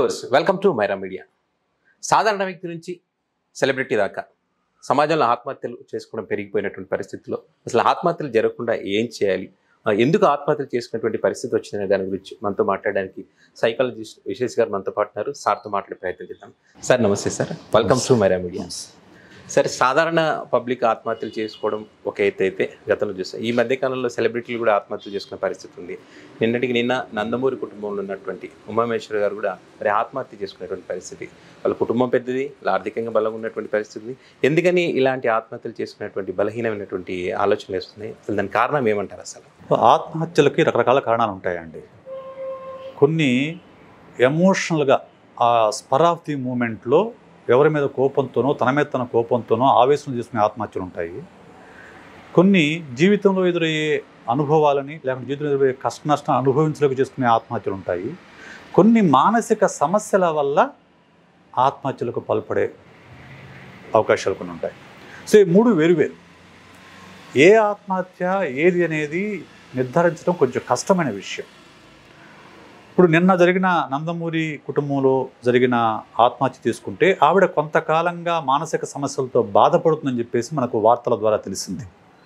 Viewers welcome to Myra media సాధారణ వ్యక్తి నుంచి సెలబ్రిటీ దాకా సమాజంలో ఆత్మహత్యలు చేసుకోవడం పెరిగిపోయినటువంటి పరిస్థితుల్లో అసలు ఆత్మహత్యలు జరగకుండా ఏం చేయాలి ఆ, ఎందుకు ఆత్మహత్యలు చేసుకున్నటువంటి పరిస్థితి వచ్చిందనే దాని గురించి మనతో మాట్లాడడానికి సైకాలజిస్ట్ విశేష్ గారు మనతో పాటున్నారు సార్తో మాట్లాడే ప్రయత్నం చేద్దాం సార్ నమస్తే sir welcome to Myra media సరే సాధారణ పబ్లిక్ ఆత్మహత్యలు చేసుకోవడం ఒక ఎత్తు అయితే గతంలో చూస్తాం ఈ మధ్య కాలంలో సెలబ్రిటీలు కూడా ఆత్మహత్యలు చేసుకునే పరిస్థితి ఉంది నిన్నటికి నిన్న నందమూరి కుటుంబంలో ఉన్నటువంటి ఉమామేశ్వర్ గారు కూడా మరి ఆత్మహత్య చేసుకునేటువంటి పరిస్థితి వాళ్ళ కుటుంబం పెద్దది వాళ్ళ ఆర్థికంగా బలంగా ఉన్నటువంటి పరిస్థితి ఎందుకని ఇలాంటి ఆత్మహత్యలు చేసుకునేటువంటి బలహీనమైనటువంటి ఆలోచనలు వేస్తున్నాయి అసలు దాని కారణం ఏమంటారు అసలు ఆత్మహత్యలకి రకరకాల కారణాలు ఉంటాయండి కొన్ని ఎమోషనల్గా ఆ స్పర్ ఆఫ్ ది మూమెంట్లో ఎవరి మీద కోపంతోనో తన మీద తన కోపంతోనో ఆవేశం చేసుకునే ఆత్మహత్యలు ఉంటాయి కొన్ని జీవితంలో ఎదురయ్యే అనుభవాలని లేకుంటే జీవితంలో ఎదురయ్యే కష్ట నష్టాన్ని అనుభవించలేక చేసుకునే ఆత్మహత్యలు ఉంటాయి కొన్ని మానసిక సమస్యల వల్ల ఆత్మహత్యలకు పాల్పడే అవకాశాలు కొన్ని ఉంటాయి సో ఈ మూడు వేరువేరు ఏ ఆత్మహత్య ఏది అనేది నిర్ధారించడం కొంచెం కష్టమైన విషయం ఇప్పుడు నిన్న జరిగిన నందమూరి కుటుంబంలో జరిగిన ఆత్మహత్య తీసుకుంటే ఆవిడ కొంతకాలంగా మానసిక సమస్యలతో బాధపడుతుందని చెప్పేసి మనకు వార్తల ద్వారా తెలిసింది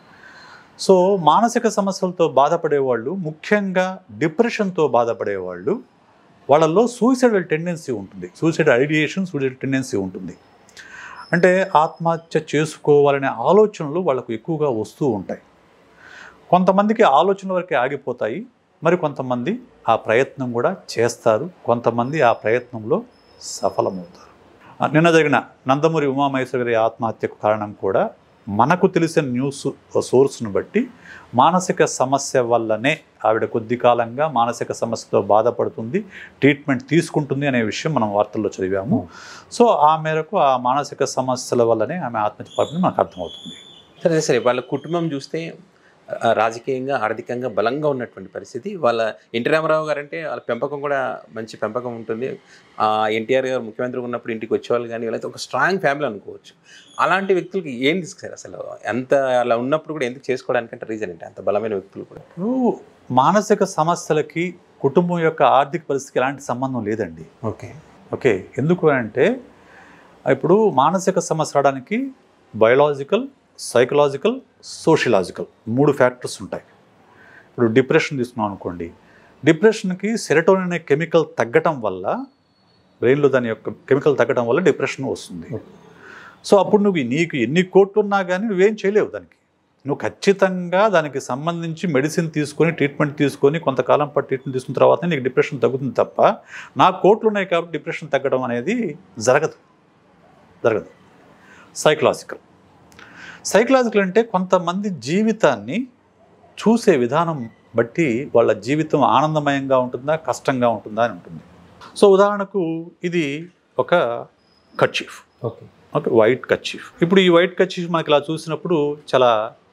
సో మానసిక సమస్యలతో బాధపడేవాళ్ళు ముఖ్యంగా డిప్రెషన్తో బాధపడేవాళ్ళు వాళ్ళల్లో సూసైడల్ టెండెన్సీ ఉంటుంది సూసైడ్ ఐడియేషన్ సూసైడ్ టెండెన్సీ ఉంటుంది అంటే ఆత్మహత్య చేసుకోవాలనే ఆలోచనలు వాళ్ళకు ఎక్కువగా వస్తూ ఉంటాయి కొంతమందికి ఆలోచనల వరకే ఆగిపోతాయి మరి కొంతమంది ఆ ప్రయత్నం కూడా చేస్తారు కొంతమంది ఆ ప్రయత్నంలో సఫలమవుతారు ఆ, నిన్న జరిగిన నందమూరి ఉమామహేశ్వర గారి ఆత్మహత్యకు కారణం కూడా మనకు తెలిసిన న్యూస్ సోర్స్ను బట్టి మానసిక సమస్య వల్లనే ఆవిడ కొద్ది కాలంగా మానసిక సమస్యతో బాధపడుతుంది ట్రీట్మెంట్ తీసుకుంటుంది అనే విషయం మనం వార్తల్లో చదివాము సో ఆ మేరకు ఆ మానసిక సమస్యల వల్లనే ఆమె ఆత్మహత్య పాల్పొంది మనకు అర్థమవుతుంది సరే సరే వాళ్ళ కుటుంబం చూస్తే ఆ, రాజకీయంగా ఆర్థికంగా బలంగా ఉన్నటువంటి పరిస్థితి వాళ్ళ ఎన్టీ రామారావు గారు అంటే వాళ్ళ పెంపకం కూడా మంచి పెంపకం ఉంటుంది ఆ ఎన్టీఆర్ గారు ముఖ్యమంత్రి ఉన్నప్పుడు ఇంటికి వచ్చేవాళ్ళు కానీ వీళ్ళైతే ఒక స్ట్రాంగ్ ఫ్యామిలీ అనుకోవచ్చు అలాంటి వ్యక్తులకి ఏం తీసుకురారు అసలు ఎంత అలా ఉన్నప్పుడు కూడా ఎందుకు చేసుకోవడానికంటే రీజన్ ఏంటి అంత బలమైన వ్యక్తులు కూడా ఇప్పుడు మానసిక సమస్యలకి కుటుంబం యొక్క ఆర్థిక పరిస్థితికి ఎలాంటి సంబంధం లేదండి ఓకే ఓకే ఎందుకు అంటే ఇప్పుడు మానసిక సమస్య రావడానికి బయోలాజికల్ సైకలాజికల్ సోషలాజికల్ మూడు ఫ్యాక్టర్స్ ఉంటాయి ఇప్పుడు డిప్రెషన్ తీసుకున్నాం అనుకోండి డిప్రెషన్కి సెరటోనిన్ అనే కెమికల్ తగ్గటం వల్ల బ్రెయిన్లో దాని యొక్క కెమికల్ తగ్గటం వల్ల డిప్రెషన్ వస్తుంది సో అప్పుడు నువ్వు నీకు ఎన్ని కోట్లు ఉన్నా కానీ నువ్వేం చేయలేవు దానికి నువ్వు ఖచ్చితంగా దానికి సంబంధించి మెడిసిన్ తీసుకొని ట్రీట్మెంట్ తీసుకొని కొంతకాలం పాటు ట్రీట్మెంట్ తీసుకున్న తర్వాత నీకు డిప్రెషన్ తగ్గుతుంది తప్ప నా కోట్లు ఉన్నాయి కాబట్టి డిప్రెషన్ తగ్గడం అనేది జరగదు జరగదు సైకలాజికల్ సైకలాజికల్ అంటే కొంతమంది జీవితాన్ని చూసే విధానం బట్టి వాళ్ళ జీవితం ఆనందమయంగా ఉంటుందా కష్టంగా ఉంటుందా అని ఉంటుంది సో ఉదాహరణకు ఇది ఒక kerchief okay okay white kerchief ఇప్పుడు ఈ వైట్ కర్చీఫ్ మనకి ఇలా చూసినప్పుడు చాలా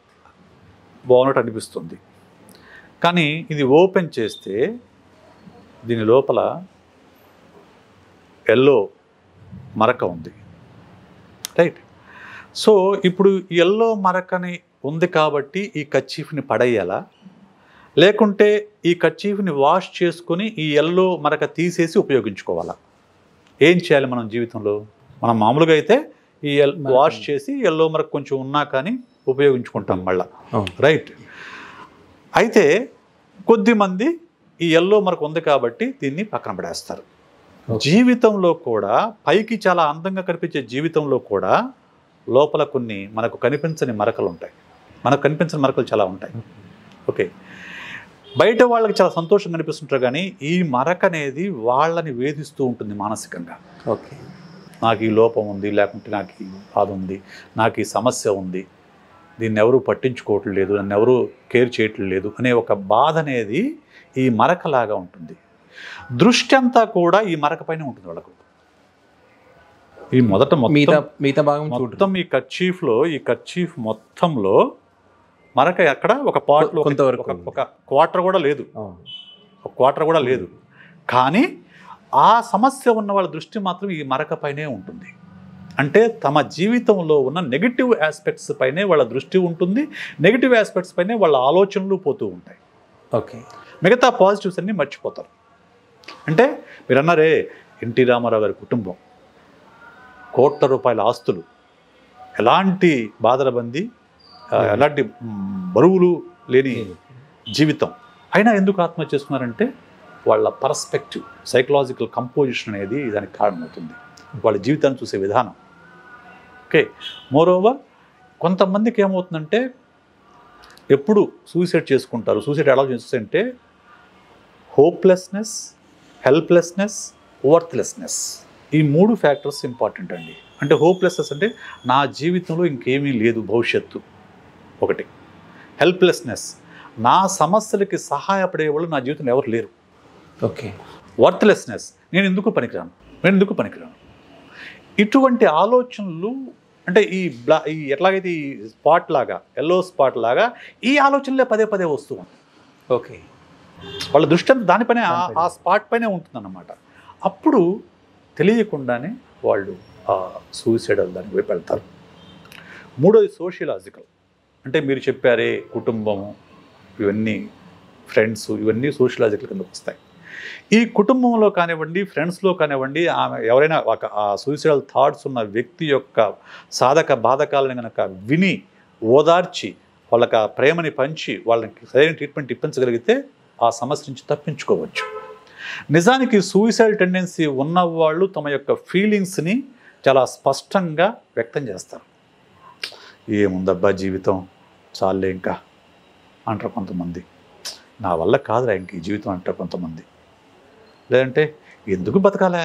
బాగున్నట్టు అనిపిస్తుంది కానీ ఇది ఓపెన్ చేస్తే దీని లోపల ఎల్లో మరక ఉంది రైట్ సో ఇప్పుడు ఎల్లో మరకని ఉంది కాబట్టి ఈ కర్చీఫ్ని పడేయాలా లేకుంటే ఈ కర్చీఫ్ని వాష్ చేసుకొని ఈ ఎల్లో మరక తీసేసి ఉపయోగించుకోవాలా ఏం చేయాలి మనం జీవితంలో మనం మామూలుగా అయితే ఈ ఎల్ మరక వాష్ చేసి ఎల్లో మరక కొంచెం ఉన్నా కానీ ఉపయోగించుకుంటాం మళ్ళా అవును రైట్ అయితే కొద్దిమంది ఈ ఎల్లో మరక ఉంది కాబట్టి దీన్ని పక్కన పడేస్తారు Okay. జీవితంలో కూడా పైకి చాలా అందంగా కనిపించే జీవితంలో కూడా లోపల కొన్ని మనకు కనిపించని మరకలు ఉంటాయి మనకు కనిపించని మరకలు చాలా ఉంటాయి ఓకే బయట వాళ్ళకి చాలా సంతోషంగా కనిపిస్తుంటారు కానీ ఈ మరక అనేది వాళ్ళని వేధిస్తూ ఉంటుంది మానసికంగా ఓకే నాకు ఈ లోపం ఉంది లేకుంటే నాకు ఈ బాధ ఉంది నాకు ఈ సమస్య ఉంది దీన్ని ఎవరు పట్టించుకోవట్లేదు నన్ను ఎవరు కేర్ చేయట్లేదు అనే ఒక బాధ అనేది ఈ మరకలాగా ఉంటుంది దృష్టి అంతా కూడా ఈ మరక పైన ఉంటుంది వాళ్ళకు ఈ మొదట మిగతా మొత్తం మిగతా భాగం చూడరు మొత్తం ఈ కర్చీఫ్లో ఈ కర్చీఫ్ మొత్తంలో మరక ఎక్కడ ఒక పాట్లో కొంతవరకు ఒక- ఉంది. ఒక క్వార్టర్ కూడా లేదు అవును ఒక క్వార్టర్ కూడా లేదు కానీ ఆ సమస్య ఉన్న వాళ్ళ దృష్టి మాత్రం ఈ మరక పైనే ఉంటుంది అంటే తమ జీవితంలో ఉన్న నెగిటివ్ ఆస్పెక్ట్స్ పైనే వాళ్ళ దృష్టి ఉంటుంది నెగిటివ్ ఆస్పెక్ట్స్ పైనే వాళ్ళ ఆలోచనలు పోతూ ఉంటాయి ఓకే మిగతా పాజిటివ్స్ అన్ని మర్చిపోతారు అంటే మీరు అన్నారే ఎన్టీ రామారావు గారి కుటుంబం కోట్ల రూపాయల ఆస్తులు ఎలాంటి బాధరబంది ఆ, ఎలాంటి మ్, బరువులు లేని జీవితం అయినా ఎందుకు ఆత్మహత్య చేసుకున్నారంటే వాళ్ళ పర్స్పెక్టివ్ సైకలాజికల్ కంపోజిషన్ అనేది దానికి కారణమవుతుంది వాళ్ళ జీవితాన్ని చూసే విధానం ఓకే మోరోవర్ కొంతమందికి ఏమవుతుందంటే ఎప్పుడు సూసైడ్ చేసుకుంటారు సూసైడ్ ఎలా చేస్తుంటే హోప్లెస్నెస్ హెల్ప్లెస్నెస్ వర్త్లెస్నెస్ ఈ మూడు ఫ్యాక్టర్స్ ఇంపార్టెంట్ అండి అంటే హోప్లెస్నెస్ అంటే నా జీవితంలో ఇంకేమీ లేదు భవిష్యత్తు ఒకటి హెల్ప్లెస్నెస్ నా సమస్యలకి సహాయపడే వాళ్ళు నా జీవితంలో ఎవరు లేరు ఓకే వర్త్లెస్నెస్ నేను ఎందుకు పనికిరాను నేను ఎందుకు పనికిరాను ఇటువంటి ఆలోచనలు అంటే ఈ బ్లా ఈ ఎట్లాగైతే ఈ స్పాట్ లాగా ఎల్లో స్పాట్ లాగా ఈ ఆలోచనలే పదే పదే వస్తూ ఉంటాయి ఓకే వాళ్ళ దృష్టి అంతా దానిపైనే ఆ- ఆ స్పాట్ పైనే ఉంటుందన్నమాట అప్పుడు తెలియకుండానే వాళ్ళు ఆ సూసైడ్ దానికి వైపు వెళ్తారు మూడోది సోషియలాజికల్ అంటే మీరు చెప్పారే కుటుంబము ఇవన్నీ ఫ్రెండ్స్ ఇవన్నీ సోషియలాజికల్ కిందకు వస్తాయి ఈ కుటుంబంలో కానివ్వండి ఫ్రెండ్స్లో కానివ్వండి ఆమె ఎవరైనా ఒక ఆ సూసైడల్ థాట్స్ ఉన్న వ్యక్తి యొక్క సాధక బాధకాలను కనుక విని ఓదార్చి వాళ్ళకి ఆ ప్రేమని పంచి వాళ్ళకి సరైన ట్రీట్మెంట్ ఇప్పించగలిగితే ఆ సమస్య నుంచి తప్పించుకోవచ్చు నిజానికి సూసైడ్ టెండెన్సీ ఉన్నవాళ్ళు తమ యొక్క ఫీలింగ్స్ని చాలా స్పష్టంగా వ్యక్తం చేస్తారు ఏముందబ్బా జీవితం చాలే ఇంకా అంటారు కొంతమంది నా వల్ల కాదురా ఇంక ఈ జీవితం అంటారు కొంతమంది లేదంటే ఎందుకు బతకాలే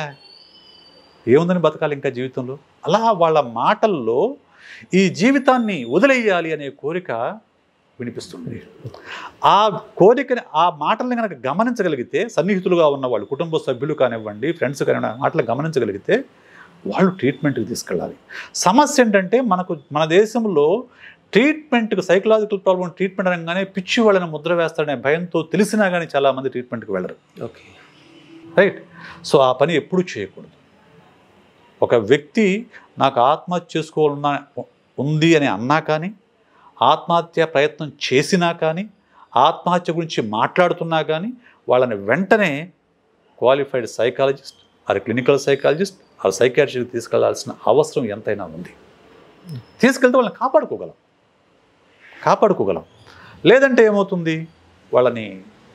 ఏముందని బతకాలి ఇంకా జీవితంలో అలా వాళ్ళ మాటల్లో ఈ జీవితాన్ని వదిలేయాలి అనే కోరిక వినిపిస్తుంది ఆ కోరికని ఆ మాటల్ని కనుక గమనించగలిగితే సన్నిహితులుగా ఉన్న వాళ్ళు కుటుంబ సభ్యులు కానివ్వండి ఫ్రెండ్స్ కానివ్వండి ఆ మాటలు గమనించగలిగితే వాళ్ళు ట్రీట్మెంట్కి తీసుకెళ్ళాలి సమస్య ఏంటంటే మనకు మన దేశంలో ట్రీట్మెంట్కి సైకలాజికల్ ప్రాబ్లం ట్రీట్మెంట్ అనగానే పిచ్చి వాళ్ళని ముద్ర వేస్తాడనే భయంతో తెలిసినా కానీ చాలామంది ట్రీట్మెంట్కి వెళ్ళరు ఓకే రైట్ సో ఆ పని ఎప్పుడూ చేయకూడదు ఒక వ్యక్తి నాకు ఆత్మహత్య చేసుకోవాలన్న ఉంది అని అన్నా కానీ ఆత్మహత్య ప్రయత్నం చేసినా కానీ ఆత్మహత్య గురించి మాట్లాడుతున్నా కానీ వాళ్ళని వెంటనే qualified psychologist or clinical psychologist or సైకాట్రిస్ట్కి తీసుకెళ్లాల్సిన అవసరం ఎంతైనా ఉంది తీసుకెళ్తే వాళ్ళని కాపాడుకోగలం కాపాడుకోగలం లేదంటే ఏమవుతుంది వాళ్ళని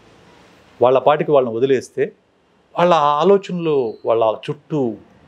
వాళ్ళ పాటికి వాళ్ళని వదిలేస్తే వాళ్ళ ఆలోచనలు వాళ్ళ చుట్టూ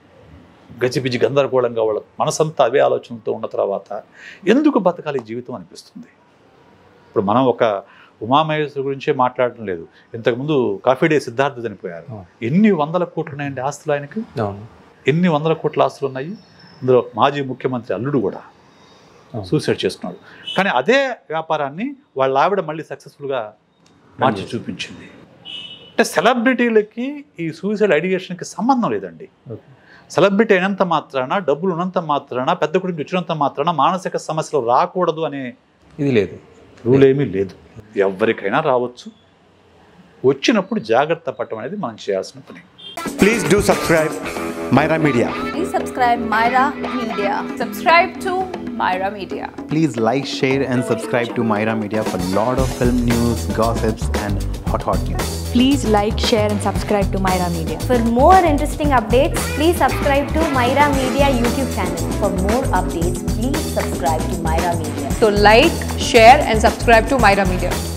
గజిబిజి గందరగోళంగా వాళ్ళ మనసంతా అవే ఆలోచనలతో ఉన్న తర్వాత ఎందుకు బతకాలి ఈ జీవితం అనిపిస్తుంది ఇప్పుడు మనం ఒక ఉమామహేశ్వరి గురించే మాట్లాడడం లేదు ఇంతకుముందు కాఫీ డే సిద్ధార్థ చనిపోయారు అవును. ఎన్ని వందల కోట్లు ఉన్నాయండి ఆస్తులు ఆయనకి అవును ఎన్ని వందల కోట్ల ఆస్తులు ఉన్నాయి ఇందులో మాజీ ముఖ్యమంత్రి అల్లుడు కూడా అవును. సూసైడ్ చేసుకున్నాడు కానీ అదే వ్యాపారాన్ని వాళ్ళ ఆవిడ మళ్ళీ సక్సెస్ఫుల్గా మార్చి చేసింది. చూపించింది అంటే సెలబ్రిటీలకి ఈ సూసైడ్ ఐడియేషన్కి సంబంధం లేదండి ఓకే సెలబ్రిటీ అయినంత మాత్రాన డబ్బులు ఉన్నంత మాత్రాన పెద్ద కుటుంబం వచ్చినంత మాత్రాన మానసిక సమస్యలు రాకూడదు అనే ఇది లేదు రూల్ ఏమీ లేదు ఎవరికైనా రావచ్చు వచ్చినప్పుడు జాగ్రత్త పడటం అనేది మనం చేయాల్సిన పని Please do subscribe Myra Media. Please subscribe Myra Media. Subscribe to Myra Media. Please like, share, and subscribe to Myra Media for lot of film news, gossips, and hot hot news. Please like, share, and subscribe to Myra Media. For more interesting updates, please subscribe to Myra Media YouTube channel. For more updates, please subscribe to Myra Media. So like, share and subscribe to Myra Media.